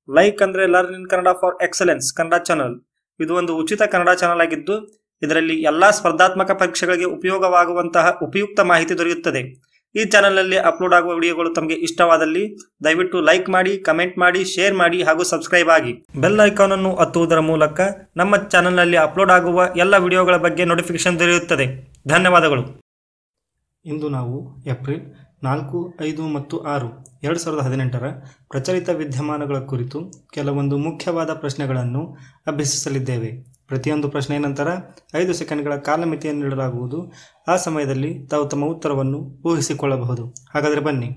like ಅಂದ್ರೆ learn in Kannada for excellence Kannada channel ಇದು ಒಂದು ಉಚಿತ ಕನ್ನಡ ಚಾನಲ್ ಆಗಿದ್ದು ಇದರಲ್ಲಿ ಎಲ್ಲಾ ಸ್ಪರ್ಧಾತ್ಮಕ ಪರೀಕ್ಷೆಗಳಿಗೆ ಉಪಯೋಗವಾಗುವಂತಹ ಉಪಯುಕ್ತ ಮಾಹಿತಿ ದೊರೆಯುತ್ತದೆ ಈ ಚಾನಲ್ನಲ್ಲಿ ಅಪ್ಲೋಡ್ ಆಗುವ ವಿಡಿಯೋಗಳು ತಮಗೆ ಇಷ್ಟವಾದಲ್ಲಿ ದಯವಿಟ್ಟು ಲೈಕ್ ಮಾಡಿ ಕಮೆಂಟ್ ಮಾಡಿ ಶೇರ್ ಮಾಡಿ ಹಾಗೂ ಸಬ್ಸ್ಕ್ರೈಬ್ ಆಗಿ ಬೆಲ್ ಐಕಾನ್ ಅನ್ನು ಒತ್ತುವುದರ ಮೂಲಕ ನಮ್ಮ ಚಾನಲ್ನಲ್ಲಿ ಅಪ್ಲೋಡ್ ಆಗುವ ಎಲ್ಲ ವಿಡಿಯೋಗಳ ಬಗ್ಗೆ ನೋಟಿಫಿಕೇಶನ್ ದೊರೆಯುತ್ತದೆ ಧನ್ಯವಾದಗಳು ಇಂದು ನಾವು ಏಪ್ರಿಲ್ ನಾಲ್ಕು ಐದು ಮತ್ತು ಆರು ಎರಡು ಸಾವಿರದ ಹದಿನೆಂಟರ ಪ್ರಚಲಿತ ವಿದ್ಯಮಾನಗಳ ಕುರಿತು ಕೆಲವೊಂದು ಮುಖ್ಯವಾದ ಪ್ರಶ್ನೆಗಳನ್ನು ಅಭ್ಯಸಿಸಲಿದ್ದೇವೆ ಪ್ರತಿಯೊಂದು ಪ್ರಶ್ನೆಯ ನಂತರ ಐದು ಸೆಕೆಂಡ್ಗಳ ಕಾಲಮಿತಿಯನ್ನು ನೀಡಲಾಗುವುದು ಆ ಸಮಯದಲ್ಲಿ ತಾವು ತಮ್ಮ ಉತ್ತರವನ್ನು ಊಹಿಸಿಕೊಳ್ಳಬಹುದು ಹಾಗಾದರೆ ಬನ್ನಿ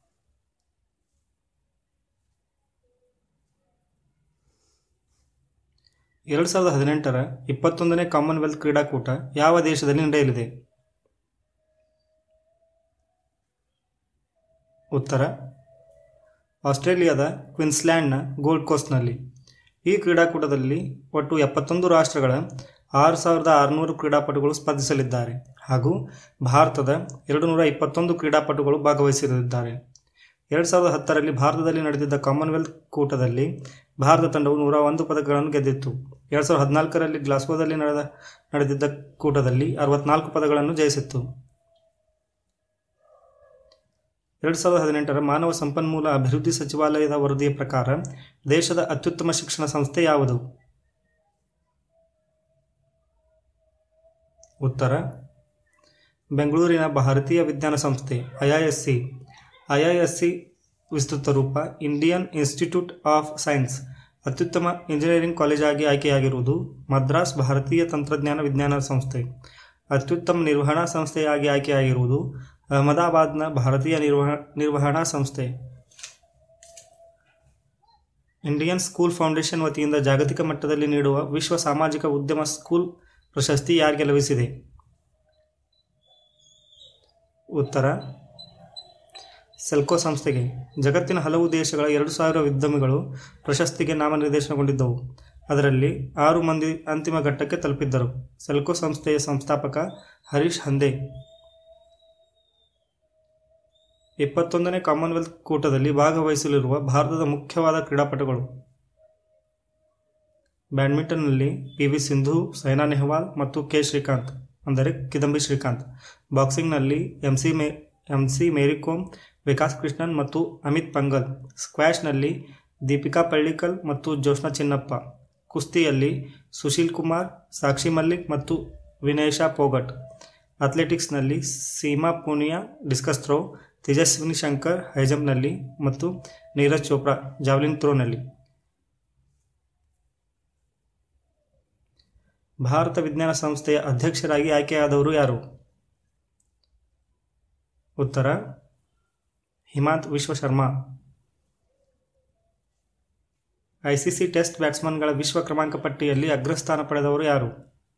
ಎರಡು ಸಾವಿರದ ಹದಿನೆಂಟರ ಇಪ್ಪತ್ತೊಂದನೇ ಕಾಮನ್ವೆಲ್ತ್ ಕ್ರೀಡಾಕೂಟ ಯಾವ ದೇಶದಲ್ಲಿ ನಡೆಯಲಿದೆ ಉತ್ತರ ಆಸ್ಟ್ರೇಲಿಯಾದ ಕ್ವಿನ್ಸ್ಲ್ಯಾಂಡ್ನ ಗೋಲ್ಡ್ ಕೋಸ್ಟ್ನಲ್ಲಿ ಈ ಕ್ರೀಡಾಕೂಟದಲ್ಲಿ ಒಟ್ಟು ಎಪ್ಪತ್ತೊಂದು ರಾಷ್ಟ್ರಗಳ ಆರು ಸಾವಿರದ ಆರುನೂರು ಕ್ರೀಡಾಪಟುಗಳು ಸ್ಪರ್ಧಿಸಲಿದ್ದಾರೆ ಹಾಗೂ ಭಾರತದ ಎರಡು ನೂರ ಇಪ್ಪತ್ತೊಂದು ಕ್ರೀಡಾಪಟುಗಳು ಭಾಗವಹಿಸಲಿದ್ದಾರೆ ಎರಡು ಸಾವಿರದ ಹತ್ತರಲ್ಲಿ ಭಾರತದಲ್ಲಿ ನಡೆದಿದ್ದ ಕಾಮನ್ವೆಲ್ತ್ ಕೂಟದಲ್ಲಿ ಭಾರತ ತಂಡವು ನೂರ ಒಂದು ಪದಕಗಳನ್ನು ಗೆದ್ದಿತ್ತು ಎರಡು ಸಾವಿರದ ಹದಿನಾಲ್ಕರಲ್ಲಿ ಗ್ಲಾಸ್ಗೋದಲ್ಲಿ ನಡೆದ ನಡೆದಿದ್ದ ಕೂಟದಲ್ಲಿ ಅರವತ್ನಾಲ್ಕು ಪದಗಳನ್ನು ಜಯಿಸಿತ್ತು ಎರಡು ಸಾವಿರದ ಹದಿನೆಂಟರ ಮಾನವ ಸಂಪನ್ಮೂಲ ಅಭಿವೃದ್ಧಿ ಸಚಿವಾಲಯದ ವರದಿಯ ಪ್ರಕಾರ ದೇಶದ ಅತ್ಯುತ್ತಮ ಶಿಕ್ಷಣ ಸಂಸ್ಥೆ ಯಾವುದು ಉತ್ತರ ಬೆಂಗಳೂರಿನ ಭಾರತೀಯ ವಿಜ್ಞಾನ ಸಂಸ್ಥೆ ಐಐಎಸ್ಸಿ ಐಐಎಸ್ಸಿ ವಿಸ್ತೃತ ರೂಪ ಇಂಡಿಯನ್ ಇನ್ಸ್ಟಿಟ್ಯೂಟ್ ಆಫ್ ಸೈನ್ಸ್ ಅತ್ಯುತ್ತಮ ಇಂಜಿನಿಯರಿಂಗ್ ಕಾಲೇಜಾಗಿ ಆಯ್ಕೆಯಾಗಿರುವುದು ಮದ್ರಾಸ್ ಭಾರತೀಯ ತಂತ್ರಜ್ಞಾನ ವಿಜ್ಞಾನ ಸಂಸ್ಥೆ ಅತ್ಯುತ್ತಮ ನಿರ್ವಹಣಾ ಸಂಸ್ಥೆಯಾಗಿ ಆಯ್ಕೆಯಾಗಿರುವುದು ಅಹಮದಾಬಾದ್ನ ಭಾರತೀಯ ನಿರ್ವಹ ನಿರ್ವಹಣಾ ಸಂಸ್ಥೆ ಇಂಡಿಯನ್ ಸ್ಕೂಲ್ ಫೌಂಡೇಶನ್ ವತಿಯಿಂದ ಜಾಗತಿಕ ಮಟ್ಟದಲ್ಲಿ ನೀಡುವ ವಿಶ್ವ ಸಾಮಾಜಿಕ ಉದ್ಯಮ ಸ್ಕೂಲ್ ಪ್ರಶಸ್ತಿ ಯಾರಿಗೆ ಲಭಿಸಿದೆ ಉತ್ತರ ಸೆಲ್ಕೋ ಸಂಸ್ಥೆಗೆ ಜಗತ್ತಿನ ಹಲವು ದೇಶಗಳ ಎರಡು ಸಾವಿರ ಉದ್ಯಮಿಗಳು ಪ್ರಶಸ್ತಿಗೆ ನಾಮನಿರ್ದೇಶನಗೊಂಡಿದ್ದವು ಅದರಲ್ಲಿ ಆರು ಮಂದಿ ಅಂತಿಮ ಘಟ್ಟಕ್ಕೆ ತಲುಪಿದ್ದರು ಸೆಲ್ಕೋ ಸಂಸ್ಥೆಯ ಸಂಸ್ಥಾಪಕ ಹರೀಶ್ ಹಂದೆ ಇಪ್ಪತ್ತೊಂದನೇ ಕಾಮನ್ವೆಲ್ತ್ ಕೂಟದಲ್ಲಿ ಭಾಗವಹಿಸಲಿರುವ ಭಾರತದ ಮುಖ್ಯವಾದ ಕ್ರೀಡಾಪಟುಗಳು ಬ್ಯಾಡ್ಮಿಂಟನ್ನಲ್ಲಿ ಪಿ ವಿ ಸಿಂಧು ಸೈನಾ ನೆಹ್ವಾಲ್ ಮತ್ತು ಕೆ ಶ್ರೀಕಾಂತ್ ಅಂದರೆ ಕಿದಂಬಿ ಶ್ರೀಕಾಂತ್ ಬಾಕ್ಸಿಂಗ್ನಲ್ಲಿ ಎಂ ಸಿ ಮೇ ಎಂ ಸಿ ಮೇರಿಕೋಮ್ ವಿಕಾಸ್ ಕೃಷ್ಣನ್ ಮತ್ತು ಅಮಿತ್ ಪಂಗಲ್ ಸ್ಕ್ವಾಷ್ನಲ್ಲಿ ದೀಪಿಕಾ ಪಳ್ಳಿಕಲ್ ಮತ್ತು ಜೋಷ್ನಾ ಚಿನ್ನಪ್ಪ ಕುಸ್ತಿಯಲ್ಲಿ ಸುಶೀಲ್ ಕುಮಾರ್ ಸಾಕ್ಷಿ ಮಲ್ಲಿಕ್ ಮತ್ತು ವಿನೇಶಾ ಪೋಗಟ್ ಅಥ್ಲೆಟಿಕ್ಸ್ನಲ್ಲಿ ಸೀಮಾ ಪೂನಿಯಾ ಡಿಸ್ಕಸ್ ಥ್ರೋ ತೇಜಸ್ವಿನಿ ಶಂಕರ್ ಹೈಜಂಪ್ನಲ್ಲಿ ಮತ್ತು ನೀರಜ್ ಚೋಪ್ರಾ ಜಾವ್ಲಿನ್ ಥ್ರೋನಲ್ಲಿ ಭಾರತ ವಿಜ್ಞಾನ ಸಂಸ್ಥೆಯ ಅಧ್ಯಕ್ಷರಾಗಿ ಆಯ್ಕೆಯಾದವರು ಯಾರು ಉತ್ತರ ಹಿಮಾಂತ್ ವಿಶ್ವ ಶರ್ಮಾ ಐಸಿಸಿ ಟೆಸ್ಟ್ ಬ್ಯಾಟ್ಸ್ಮನ್ಗಳ ವಿಶ್ವ ಕ್ರಮಾಂಕ ಪಟ್ಟಿಯಲ್ಲಿ ಅಗ್ರಸ್ಥಾನ ಪಡೆದವರು ಯಾರು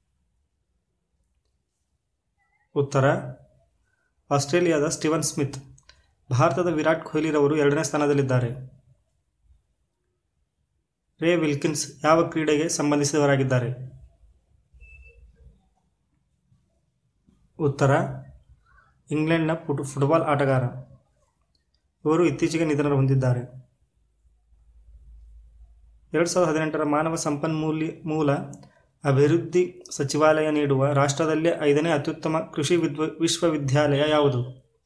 ಉತ್ತರ ಆಸ್ಟ್ರೇಲಿಯಾದ ಸ್ಟಿವನ್ ಸ್ಮಿತ್ ಭಾರತದ ವಿರಾಟ್ ಕೊಹ್ಲಿರವರು ಎರಡನೇ ಸ್ಥಾನದಲ್ಲಿದ್ದಾರೆ ರೇ ವಿಲ್ಕಿನ್ಸ್ ಯಾವ ಕ್ರೀಡೆಗೆ ಸಂಬಂಧಿಸಿದವರಾಗಿದ್ದಾರೆ ಉತ್ತರ ಇಂಗ್ಲೆಂಡ್ನ ಫುಟ್ ಫುಟ್ಬಾಲ್ ಆಟಗಾರ ಇವರು ಇತ್ತೀಚೆಗೆ ನಿಧನ ಹೊಂದಿದ್ದಾರೆ ಎರಡು ಸಾವಿರದ ಹದಿನೆಂಟರ ಮಾನವ ಸಂಪನ್ಮೂಲ ಮೂಲ ಅಭಿವೃದ್ಧಿ ಸಚಿವಾಲಯ ನೀಡುವ ರಾಷ್ಟ್ರದಲ್ಲೇ ಐದನೇ ಅತ್ಯುತ್ತಮ ಕೃಷಿ ವಿದ್ವ ವಿಶ್ವವಿದ್ಯಾಲಯ ಯಾವುದು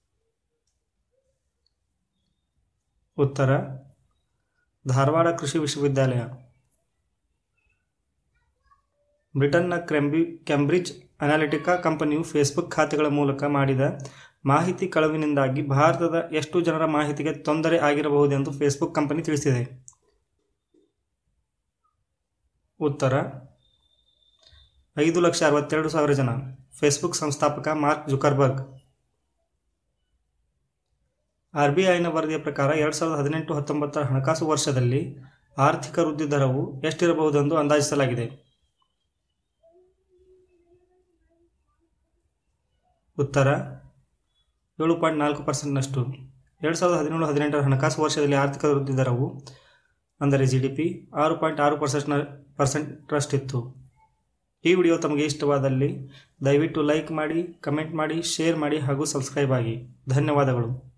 ಉತ್ತರ ಧಾರವಾಡ ಕೃಷಿ ವಿಶ್ವವಿದ್ಯಾಲಯ ಬ್ರಿಟನ್ನ ಕ್ರೆಂಬಿ ಕ್ಯಾಂಬ್ರಿಡ್ಜ್ ಅನಾಲಿಟಿಕಾ ಕಂಪನಿಯು ಫೇಸ್ಬುಕ್ ಖಾತೆಗಳ ಮೂಲಕ ಮಾಡಿದ ಮಾಹಿತಿ ಕಳವಿನಿಂದಾಗಿ ಭಾರತದ ಎಷ್ಟು ಜನರ ಮಾಹಿತಿಗೆ ತೊಂದರೆ ಆಗಿರಬಹುದೆಂದು ಫೇಸ್ಬುಕ್ ಕಂಪನಿ ತಿಳಿಸಿದೆ ಉತ್ತರ ಐದು ಲಕ್ಷ ಅರವತ್ತೆರಡು ಸಾವಿರ ಜನ ಫೇಸ್ಬುಕ್ ಸಂಸ್ಥಾಪಕ ಮಾರ್ಕ್ ಜುಕರ್ಬರ್ಗ್ ಆರ್ ಬಿ ಐನ ವರದಿಯ ಪ್ರಕಾರ ಎರಡು ಸಾವಿರದ ಹದಿನೆಂಟು ಹತ್ತೊಂಬತ್ತರ ಹಣಕಾಸು ವರ್ಷದಲ್ಲಿ ಆರ್ಥಿಕ ವೃದ್ಧಿ ದರವು ಎಷ್ಟಿರಬಹುದೆಂದು ಅಂದಾಜಿಸಲಾಗಿದೆ ಉತ್ತರ ಏಳು ಪಾಯಿಂಟ್ ನಾಲ್ಕು ಪರ್ಸೆಂಟ್ನಷ್ಟು ಎರಡು ಸಾವಿರದ ಹದಿನೇಳು ಹದಿನೆಂಟರ ಹಣಕಾಸು ವರ್ಷದಲ್ಲಿ ಆರ್ಥಿಕ ವೃದ್ಧಿ ದರವು ಅಂದರೆ ಜಿ ಡಿ ಪಿ ಆರು ಪಾಯಿಂಟ್ ಆರು ಪರ್ಸೆಂಟ್ನ ಪರ್ಸೆಂಟ್ರಷ್ಟಿತ್ತು ಈ ವಿಡಿಯೋ ತಮಗೆ ಇಷ್ಟವಾದಲ್ಲಿ ದಯವಿಟ್ಟು ಲೈಕ್ ಮಾಡಿ ಕಮೆಂಟ್ ಮಾಡಿ ಶೇರ್ ಮಾಡಿ ಹಾಗೂ ಸಬ್ಸ್ಕ್ರೈಬ್ ಆಗಿ ಧನ್ಯವಾದಗಳು